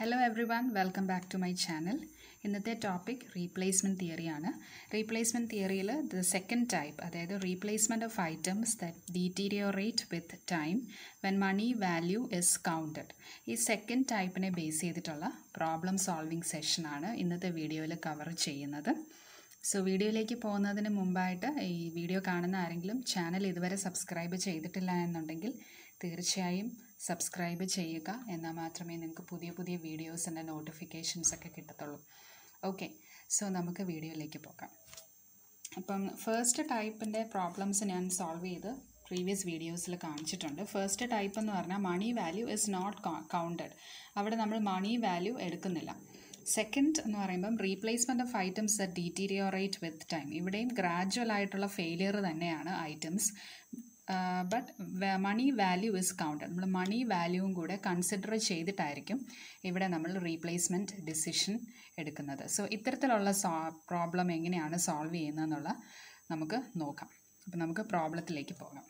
Hello everyone welcome back to my channel ഇന്നത്തെ topic replacement തിയറിയാണ് replacement തിയറിയിൽ the second type അതായത് replacement of items that deteriorate with time when money value is counted ഈ second ടൈപ്പിനെ base ചെയ്തിട്ടുള്ള problem solving സെഷനാണ് ഇന്നത്തെ വീഡിയോയിൽ കവർ ചെയ്യുന്നത് സോ വീഡിയോയിലേക്ക് പോകുന്നതിന് മുമ്പായിട്ട് ഈ വീഡിയോ കാണുന്ന ആരെങ്കിലും ചാനൽ ഇതുവരെ സബ്സ്ക്രൈബ് ചെയ്തിട്ടില്ല എന്നുണ്ടെങ്കിൽ തീർച്ചയായും സബ്സ്ക്രൈബ് ചെയ്യുക എന്നാൽ മാത്രമേ നിങ്ങൾക്ക് പുതിയ പുതിയ വീഡിയോസിൻ്റെ നോട്ടിഫിക്കേഷൻസ് ഒക്കെ കിട്ടത്തുള്ളൂ ഓക്കെ സോ നമുക്ക് വീഡിയോയിലേക്ക് പോകാം അപ്പം ഫസ്റ്റ് ടൈപ്പിൻ്റെ പ്രോബ്ലംസ് ഞാൻ സോൾവ് ചെയ്ത് പ്രീവിയസ് വീഡിയോസിൽ കാണിച്ചിട്ടുണ്ട് ഫസ്റ്റ് ടൈപ്പ് എന്ന് പറഞ്ഞാൽ money value is not counted അവിടെ നമ്മൾ മണി വാല്യൂ എടുക്കുന്നില്ല സെക്കൻഡ് എന്ന് പറയുമ്പം replacement of items that deteriorate with time ഇവിടെയും ഗ്രാജുവൽ ആയിട്ടുള്ള ഫെയിലിയർ തന്നെയാണ് items but money value is counted നമ്മൾ മണി വാല്യൂവും കൂടെ കൺസിഡർ ചെയ്തിട്ടായിരിക്കും ഇവിടെ നമ്മൾ റീപ്ലേസ്മെൻറ്റ് ഡിസിഷൻ എടുക്കുന്നത് സോ ഇത്തരത്തിലുള്ള സോ പ്രോബ്ലം എങ്ങനെയാണ് സോൾവ് ചെയ്യുന്നതെന്നുള്ള നമുക്ക് നോക്കാം അപ്പോൾ നമുക്ക് പ്രോബ്ലത്തിലേക്ക് പോകാം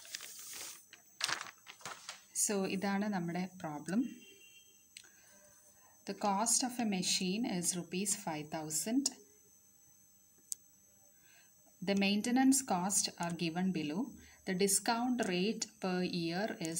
സോ ഇതാണ് നമ്മുടെ problem The cost of a machine is rupees 5000. The maintenance costs are given below. The discount rate per year is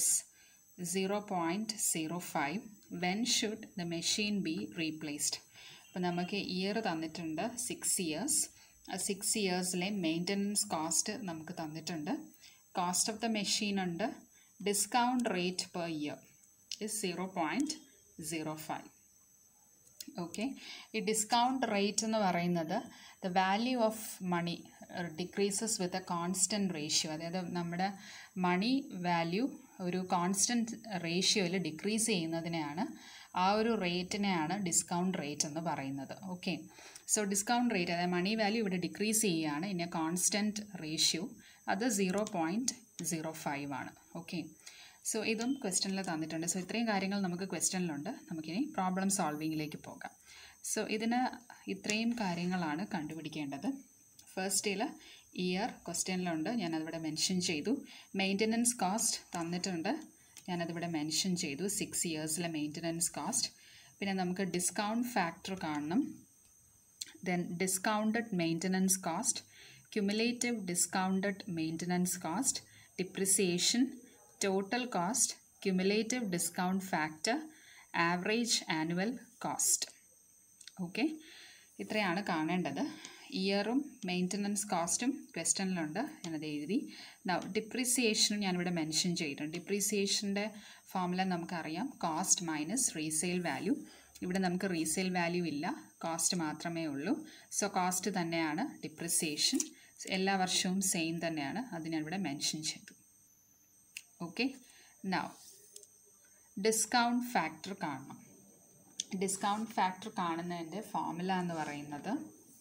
0.05. When should the machine be replaced? അപ്പോൾ നമുക്ക് ഇയർ തന്നിട്ടുണ്ട് സിക്സ് ഇയേഴ്സ് ആ സിക്സ് ഇയേഴ്സിലെ maintenance cost നമുക്ക് തന്നിട്ടുണ്ട് cost of the machine ഉണ്ട് discount rate per year is zero point zero five okay ഈ discount rate എന്ന് പറയുന്നത് the value of money decreases with a constant ratio അതായത് നമ്മുടെ മണി വാല്യൂ ഒരു കോൺസ്റ്റൻറ്റ് റേഷ്യോയിൽ ഡിക്രീസ് ചെയ്യുന്നതിനെയാണ് ആ ഒരു റേറ്റിനെയാണ് ഡിസ്കൗണ്ട് റേറ്റ് എന്ന് പറയുന്നത് ഓക്കെ സോ ഡിസ്കൗണ്ട് റേറ്റ് അതായത് മണി വാല്യൂ ഇവിടെ ഡിക്രീസ് ചെയ്യുകയാണ് ഇൻ എ കോൺസ്റ്റൻറ്റ് റേഷ്യോ അത് സീറോ പോയിൻറ്റ് സീറോ ഫൈവ് ആണ് ഓക്കെ സോ ഇതും ക്വസ്റ്റനിൽ തന്നിട്ടുണ്ട് സോ ഇത്രയും കാര്യങ്ങൾ നമുക്ക് ക്വസ്റ്റനിലുണ്ട് നമുക്കിനി പ്രോബ്ലം സോൾവിങ്ങിലേക്ക് പോകാം സോ ഇതിന് ഇത്രയും കാര്യങ്ങളാണ് കണ്ടുപിടിക്കേണ്ടത് ഫസ്റ്റിൽ ഇയർ ക്വസ്റ്റ്യനിലുണ്ട് ഞാനതിവിടെ മെൻഷൻ ചെയ്തു മെയിൻ്റനൻസ് കോസ്റ്റ് തന്നിട്ടുണ്ട് ഞാനതിവിടെ മെൻഷൻ ചെയ്തു സിക്സ് ഇയേഴ്സിലെ മെയിൻ്റനൻസ് കോസ്റ്റ് പിന്നെ നമുക്ക് ഡിസ്കൗണ്ട് ഫാക്ടർ കാണണം then discounted maintenance cost cumulative discounted maintenance cost depreciation total cost cumulative discount factor average annual cost okay ഇത്രയാണ് കാണേണ്ടത് ഇയറും മെയിൻ്റനൻസ് കോസ്റ്റും ക്വസ്റ്റനിലുണ്ട് ഞാനത് എഴുതി ഡിപ്രീസിയേഷനും ഞാനിവിടെ മെൻഷൻ ചെയ്തിട്ടുണ്ട് ഡിപ്രീസിയേഷൻ്റെ ഫോമുല നമുക്കറിയാം കോസ്റ്റ് മൈനസ് റീസെയിൽ വാല്യൂ ഇവിടെ നമുക്ക് റീസെയിൽ വാല്യൂ ഇല്ല കോസ്റ്റ് മാത്രമേ ഉള്ളൂ സോ കോസ്റ്റ് തന്നെയാണ് ഡിപ്രിസിയേഷൻ എല്ലാ വർഷവും സെയിം തന്നെയാണ് അത് ഞാനിവിടെ മെൻഷൻ ചെയ്തു ഓക്കെ നൗ ഡിസ്കൗണ്ട് ഫാക്ടർ കാണണം ഡിസ്കൗണ്ട് ഫാക്ടർ കാണുന്നതിൻ്റെ ഫോമുല എന്ന് പറയുന്നത്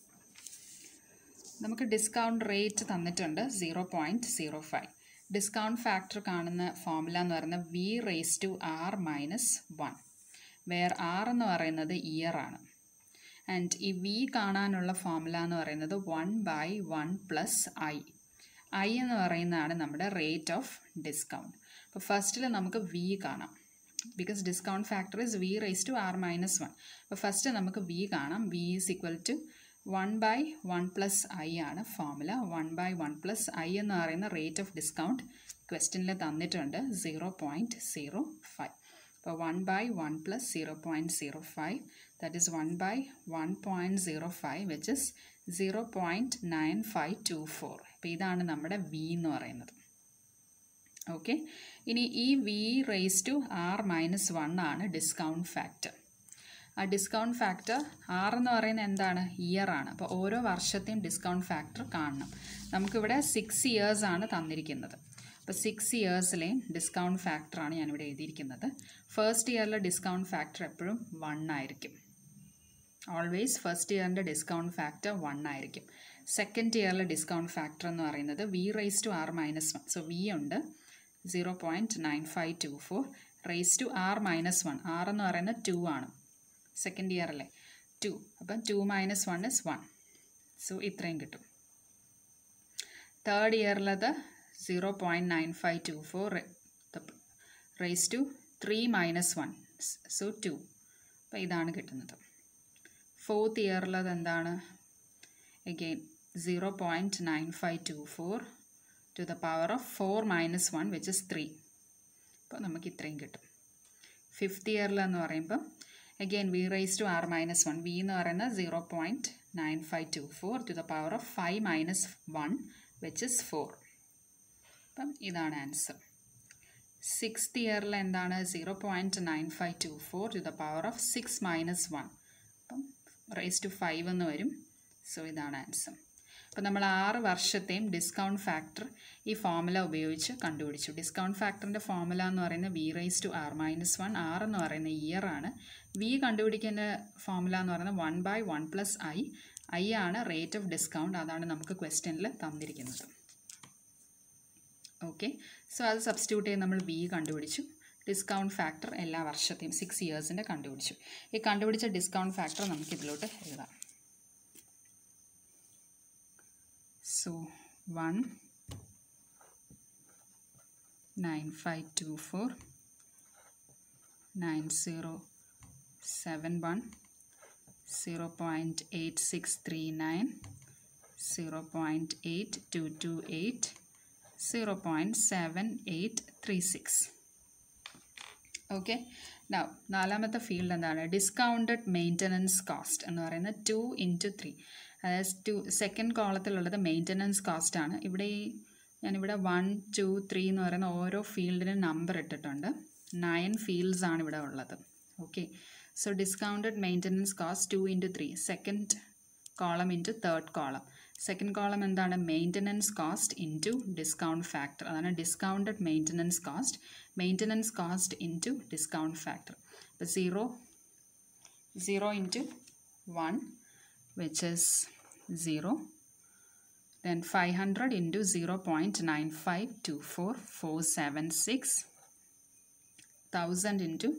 നമുക്ക് ഡിസ്കൗണ്ട് റേറ്റ് തന്നിട്ടുണ്ട് zero point zero five discount factor കാണുന്ന ഫോമുല എന്ന് പറയുന്നത് v raise to r minus one where r എന്ന് പറയുന്നത് ഇയർ ആണ് ആൻഡ് ഈ വി കാണാനുള്ള ഫോമുല എന്ന് പറയുന്നത് one by one plus i i എന്ന് പറയുന്നതാണ് നമ്മുടെ റേറ്റ് ഓഫ് ഡിസ്കൗണ്ട് അപ്പോൾ ഫസ്റ്റിൽ നമുക്ക് വി കാണാം because discount factor is v raise to r minus one അപ്പോൾ ഫസ്റ്റ് നമുക്ക് വി കാണാം v is equal to one by one plus i ആണ് formula one by one plus i എന്ന് പറയുന്ന റേറ്റ് ഓഫ് ഡിസ്കൗണ്ട് ക്വസ്റ്റ്യനിൽ തന്നിട്ടുണ്ട് zero point zero five അപ്പോൾ one by one plus zero point zero five that is one by one point zero five which is zero point nine five two four അപ്പോൾ ഇതാണ് നമ്മുടെ v എന്ന് പറയുന്നത് okay ഇനി ഈ v raise to r minus one ആണ് discount factor ആ discount factor r എന്ന് പറയുന്നത് എന്താണ് ഇയർ ആണ് അപ്പോൾ ഓരോ വർഷത്തെയും ഡിസ്കൗണ്ട് ഫാക്ടർ കാണണം നമുക്കിവിടെ സിക്സ് ഇയേഴ്സ് ആണ് തന്നിരിക്കുന്നത് അപ്പോൾ സിക്സ് ഇയേഴ്സിലെയും ഡിസ്കൗണ്ട് ഫാക്ടറാണ് ഞാനിവിടെ എഴുതിയിരിക്കുന്നത് ഫസ്റ്റ് ഇയറിലെ ഡിസ്കൗണ്ട് ഫാക്ടർ എപ്പോഴും വൺ ആയിരിക്കും ഓൾവേസ് ഫസ്റ്റ് ഇയറിൻ്റെ ഡിസ്കൗണ്ട് ഫാക്ടർ വൺ ആയിരിക്കും സെക്കൻഡ് ഇയറിലെ ഡിസ്കൗണ്ട് ഫാക്ടർ എന്ന് പറയുന്നത് v raise to r minus one so v ഉണ്ട് zero point nine five two four raise to r minus one r എന്ന് പറയുന്നത് ടു ആണ് സെക്കൻഡ് ഇയറല്ലേ ടു അപ്പം two minus one is one so ഇത്രയും കിട്ടും തേർഡ് ഇയറിലത് zero point nine five two four raise to three minus one so two അപ്പോൾ ഇതാണ് കിട്ടുന്നത് ഫോർത്ത് ഇയറിലത് എന്താണ് again 0.9524 to the power of 4 minus 1 which is 3 അപ്പോൾ നമുക്ക് ഇത്രയും കിട്ടും ഫിഫ്ത്ത് ഇയറിൽ എന്ന് പറയുമ്പോൾ again v raise to r minus one v എന്ന് പറയുന്നത് zero point nine five two four to the power of five minus one which is four അപ്പം ഇതാണ് ആൻസർ സിക്സ്ത് ഇയറിൽ എന്താണ് zero point nine five two four to the power of six minus one അപ്പം raise to five എന്ന് വരും so ഇതാണ് answer അപ്പോൾ നമ്മൾ ആറ് വർഷത്തെയും ഡിസ്കൗണ്ട് ഫാക്ടർ ഈ ഫോമുല ഉപയോഗിച്ച് കണ്ടുപിടിച്ചു ഡിസ്കൗണ്ട് ഫാക്ടറിൻ്റെ ഫോമുല എന്ന് പറയുന്നത് v raise to r minus one r എന്ന് പറയുന്ന ഇയർ ആണ് വി കണ്ടുപിടിക്കുന്ന ഫോമുല എന്ന് പറയുന്നത് one by one plus i i ആണ് റേറ്റ് ഓഫ് ഡിസ്കൗണ്ട് അതാണ് നമുക്ക് ക്വസ്റ്റ്യനിൽ തന്നിരിക്കുന്നത് ഓക്കെ സോ അത് സബ്സ്റ്റിറ്റ്യൂട്ട് ചെയ്ത് നമ്മൾ വി കണ്ടുപിടിച്ചു ഡിസ്കൗണ്ട് ഫാക്ടർ എല്ലാ വർഷത്തെയും സിക്സ് ഇയേഴ്സിൻ്റെ കണ്ടുപിടിച്ചു ഈ കണ്ടുപിടിച്ച ഡിസ്കൗണ്ട് ഫാക്ടർ നമുക്ക് ഇതിലോട്ട് എഴുതാം So 1 9524 9071 0.8639 0.8228 0.7836 ഓക്കെ നൗ നാലാമത്തെ ഫീൽഡ് എന്താണ് ഡിസ്കൗണ്ടഡ് മെയിൻ്റനൻസ് കോസ്റ്റ് എന്ന് പറയുന്നത് ടു ഇൻറ്റു ത്രീ അതായത് ടു സെക്കൻഡ് കോളത്തിലുള്ളത് മെയിൻ്റനൻസ് കോസ്റ്റ് ആണ് ഇവിടെ ഈ ഞാനിവിടെ വൺ ടു ത്രീ എന്ന് പറയുന്ന ഓരോ ഫീൽഡിനും നമ്പർ ഇട്ടിട്ടുണ്ട് നയൻ ഫീൽഡ്സ് ആണ് ഇവിടെ ഉള്ളത് okay so discounted maintenance cost two into three second column into third column second column എന്താണ് maintenance cost into discount factor അതാണ് discounted maintenance cost maintenance cost into discount factor അപ്പോൾ zero zero into one which is 0 then 500 into 0.9524 476 1000 into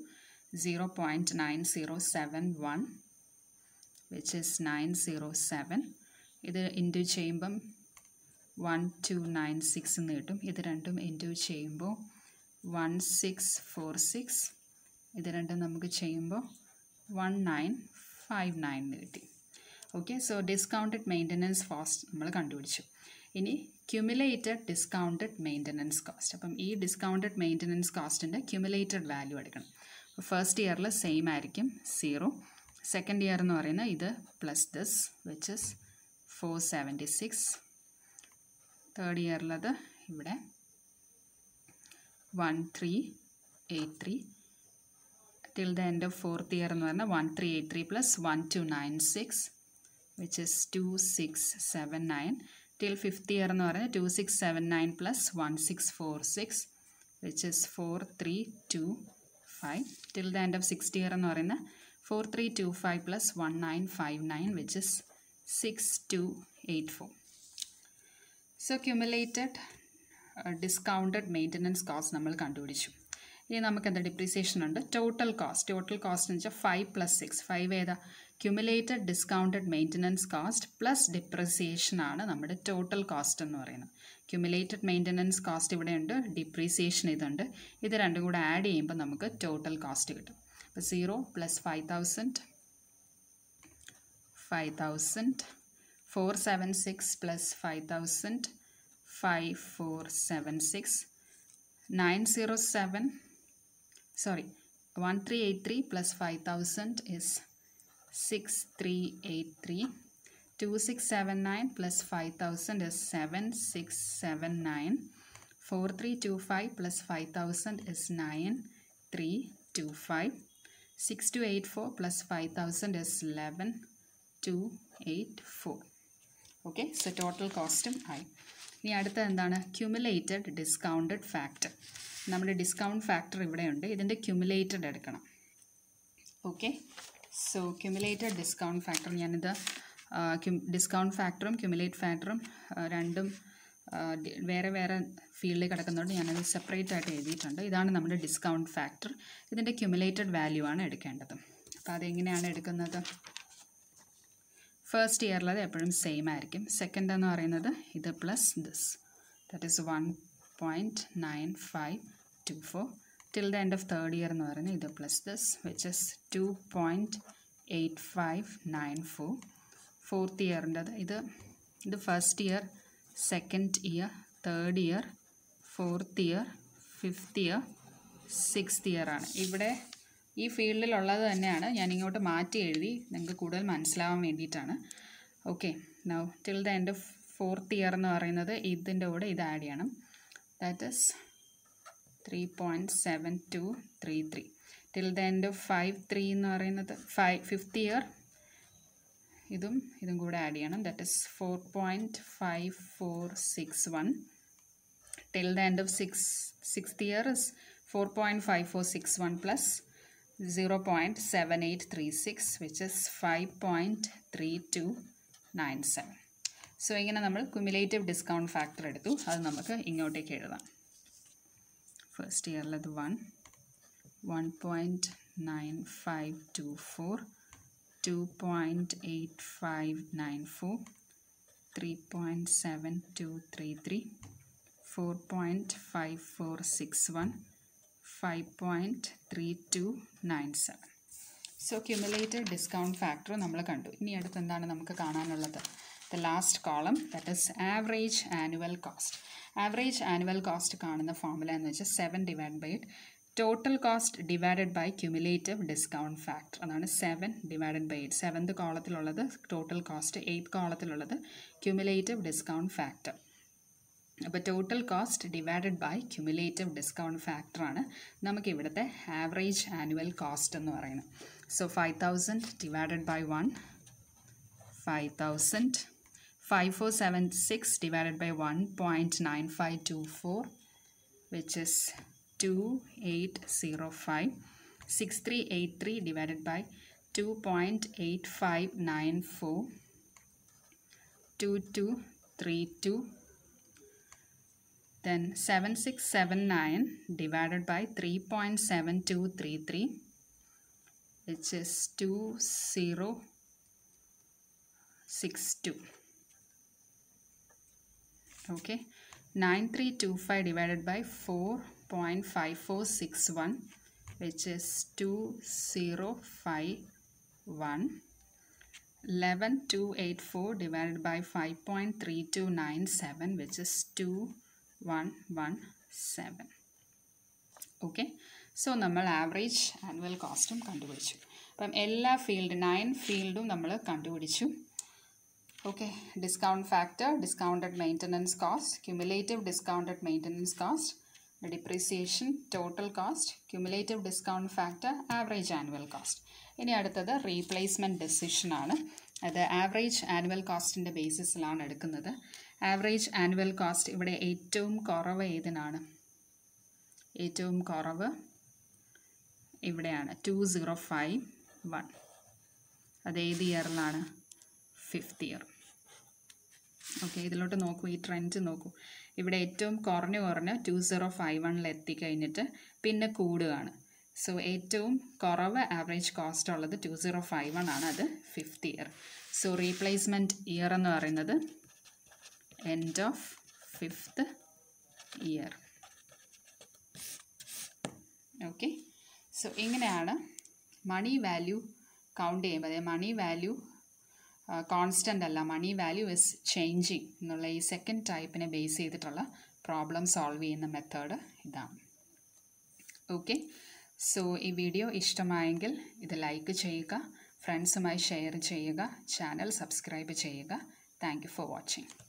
0.9071 which is 907 ഇത് into ചെയ്യുമ്പം one two nine six എന്ന് കിട്ടും ഇത് രണ്ടും into ചെയ്യുമ്പോൾ വൺ സിക്സ് ഫോർ സിക്സ് ഇത് രണ്ടും നമുക്ക് ചെയ്യുമ്പോൾ വൺ നയൻ ഫൈവ് നയൻ എന്ന് കിട്ടി okay so discounted maintenance cost നമ്മൾ കണ്ടുപിടിച്ചു ഇനി ക്യുമുലേറ്റഡ് ഡിസ്കൗണ്ടഡ് മെയിൻ്റനൻസ് കോസ്റ്റ് അപ്പം ഈ ഡിസ്കൗണ്ടഡ് മെയിൻ്റനൻസ് കോസ്റ്റിൻ്റെ ക്യുമുലേറ്റഡ് വാല്യൂ എടുക്കണം ഫസ്റ്റ് ഇയറിൽ സെയിം ആയിരിക്കും സീറോ സെക്കൻഡ് ഇയർ എന്ന് പറയുന്നത് ഇത് plus this which is four seventy six third ഇയറിലത് ഇവിടെ one three eight three till the end of fourth year എന്ന് പറഞ്ഞാൽ one three eight three plus one two nine six which is two six seven nine till fifth year എന്ന് പറയുന്നത് two six seven nine plus one six four six which is four three two five till the end of sixth year എന്ന് പറയുന്നത് four three two five plus one nine five nine which is six two eight four so cumulated discounted maintenance cost നമ്മൾ കണ്ടുപിടിച്ചു ഇനി നമുക്ക് എന്താ depreciation ഉണ്ട് total cost total cost എന്ന് വെച്ചാൽ ഫൈവ് പ്ലസ് സിക്സ് ഫൈവ് ഏതാ cumulated discounted maintenance cost plus depreciation ആണ് നമ്മുടെ ടോട്ടൽ കോസ്റ്റ് എന്ന് പറയുന്നത് ക്യുമുലേറ്റഡ് മെയിൻ്റനൻസ് കോസ്റ്റ് ഇവിടെയുണ്ട് ഡിപ്രീസിയേഷൻ ഇതുണ്ട് ഇത് രണ്ടും കൂടെ ആഡ് ചെയ്യുമ്പോൾ നമുക്ക് ടോട്ടൽ കോസ്റ്റ് കിട്ടും അപ്പോൾ zero plus five thousand five thousand four seven six plus five thousand five four seven six nine zero seven sorry 1383 plus 5000 is 6383 2679 plus 5000 is 7679 4325 plus 5000 is 9325 6284 plus 5000 is 11284 okay so total കോസ്റ്റും ആയി ഇനി അടുത്ത എന്താണ് cumulated discounted factor നമ്മുടെ discount factor ഇവിടെയുണ്ട് ഇതിൻ്റെ cumulated എടുക്കണം okay so cumulated discount factor ഞാനിത് ഡിസ്കൗണ്ട് ഫാക്ടറും ക്യുമുലേറ്റ് ഫാക്ടറും രണ്ടും വേറെ വേറെ ഫീൽഡിൽ കിടക്കുന്നതുകൊണ്ട് ഞാനത് സെപ്പറേറ്റ് ആയിട്ട് എഴുതിയിട്ടുണ്ട് ഇതാണ് നമ്മുടെ ഡിസ്കൗണ്ട് ഫാക്ടർ ഇതിൻ്റെ ക്യുമുലേറ്റഡ് വാല്യൂ ആണ് എടുക്കേണ്ടത് അപ്പോൾ അതെങ്ങനെയാണ് എടുക്കുന്നത് ഫസ്റ്റ് ഇയറിലത് എപ്പോഴും സെയിം ആയിരിക്കും സെക്കൻഡ് എന്ന് പറയുന്നത് ഇത് plus this that is one point nine five two four till the end of third year എന്ന് പറയുന്നത് ഇത് plus this which is two point eight five nine four fourth ഇയറിൻ്റെത് ഇത് ഇത് first year second year third year fourth year fifth year sixth year ആണ് ഇവിടെ ഈ ഫീൽഡിലുള്ളത് തന്നെയാണ് ഞാൻ ഇങ്ങോട്ട് മാറ്റി എഴുതി നിങ്ങൾക്ക് കൂടുതൽ മനസ്സിലാവാൻ വേണ്ടിയിട്ടാണ് okay now till the end of fourth year എന്ന് പറയുന്നത് ഇതിൻ്റെ കൂടെ ഇത് ആഡ് ചെയ്യണം that is three point seven two three three till the end of five three എന്ന് പറയുന്നത് ഫൈവ് ഫിഫ്ത്ത് ഇയർ ഇതും ഇതും കൂടെ ആഡ് ചെയ്യണം that is four point five four six one till the end of six sixth year is four point five four six one plus zero point seven eight three six which is five point three two nine seven so ഇങ്ങനെ നമ്മൾ cumulative discount factor എടുത്തു അത് നമുക്ക് ഇങ്ങോട്ടേക്ക് എഴുതാം first ഇയറിലത് one one point nine five two four two point eight five nine four three point seven two three three four point five four six one five point three two nine seven so cumulated discount factor നമ്മൾ കണ്ടു ഇനി അടുത്ത് എന്താണ് നമുക്ക് കാണാനുള്ളത് the last column that is average annual cost average annual cost കാണുന്ന formula എന്ന് വെച്ചാൽ seven divide by total cost divided by cumulative discount factor അതാണ് seven divided by eight seventh കോളത്തിലുള്ളത് ടോട്ടൽ കോസ്റ്റ് എയ്ത്ത് കോളത്തിലുള്ളത് ക്യുമുലേറ്റീവ് ഡിസ്കൗണ്ട് ഫാക്ടർ അപ്പോൾ total cost divided by cumulative discount ഫാക്ടറാണ് നമുക്ക് ഇവിടുത്തെ ആവറേജ് ആനുവൽ കോസ്റ്റ് എന്ന് പറയുന്നത് so five thousand divided by one five thousand five four seven six divided by one point nine five two four which is two eight zero five six three eight three divided by two point eight five nine four to two three two then 7679 divided by 3.7233 which is 2062 okay 9325 divided by 4.5461 which is 2051 11284 divided by 5.3297 which is 2117 okay so നമ്മൾ average annual കോസ്റ്റും കണ്ടുപിടിച്ചു അപ്പം എല്ലാ field nine ഫീൽഡും നമ്മൾ കണ്ടുപിടിച്ചു okay discount factor discounted maintenance cost cumulative discounted maintenance cost depreciation total cost cumulative discount factor average annual cost ഇനി അടുത്തത് റീപ്ലേസ്മെൻറ്റ് ഡെസിഷനാണ് അത് ആവറേജ് ആനുവൽ കോസ്റ്റിൻ്റെ ബേസിസിലാണ് എടുക്കുന്നത് ആവറേജ് ആനുവൽ കോസ്റ്റ് ഇവിടെ ഏറ്റവും കുറവ് ഏതിനാണ് ഏറ്റവും കുറവ് ഇവിടെയാണ് ടു സീറോ ഫൈവ് വൺ അത് ഏത് ഇയറിലാണ് ഫിഫ്ത്ത് ഇയർ ഓക്കെ ഇതിലോട്ട് നോക്കൂ ഈ ട്രെൻഡ് നോക്കൂ ഇവിടെ ഏറ്റവും കുറഞ്ഞു കുറഞ്ഞ് ടു സീറോ ഫൈവ് വണ്ണിൽ എത്തിക്കഴിഞ്ഞിട്ട് പിന്നെ കൂടുകയാണ് സോ ഏറ്റവും കുറവ് ആവറേജ് കോസ്റ്റ് ഉള്ളത് ടു സീറോ ഫൈവ് വൺ ആണ് അത് fifth year so replacement year എന്ന് പറയുന്നത് end of fifth year okay so ഇങ്ങനെയാണ് മണി വാല്യൂ കൗണ്ട് ചെയ്യുമ്പോൾ അതായത് മണി വാല്യൂ കോൺസ്റ്റൻ്റ് അല്ല മണി വാല്യൂ ഇസ് ചേഞ്ചിങ് എന്നുള്ള ഈ സെക്കൻഡ് ടൈപ്പിനെ ബേസ് ചെയ്തിട്ടുള്ള പ്രോബ്ലം സോൾവ് ചെയ്യുന്ന മെത്തേഡ് ഇതാണ് ഓക്കെ സോ ഈ വീഡിയോ ഇഷ്ടമായെങ്കിൽ ഇത് ലൈക്ക് ചെയ്യുക ഫ്രണ്ട്സുമായി ഷെയർ ചെയ്യുക ചാനൽ സബ്സ്ക്രൈബ് ചെയ്യുക താങ്ക് യു ഫോർ വാച്ചിങ്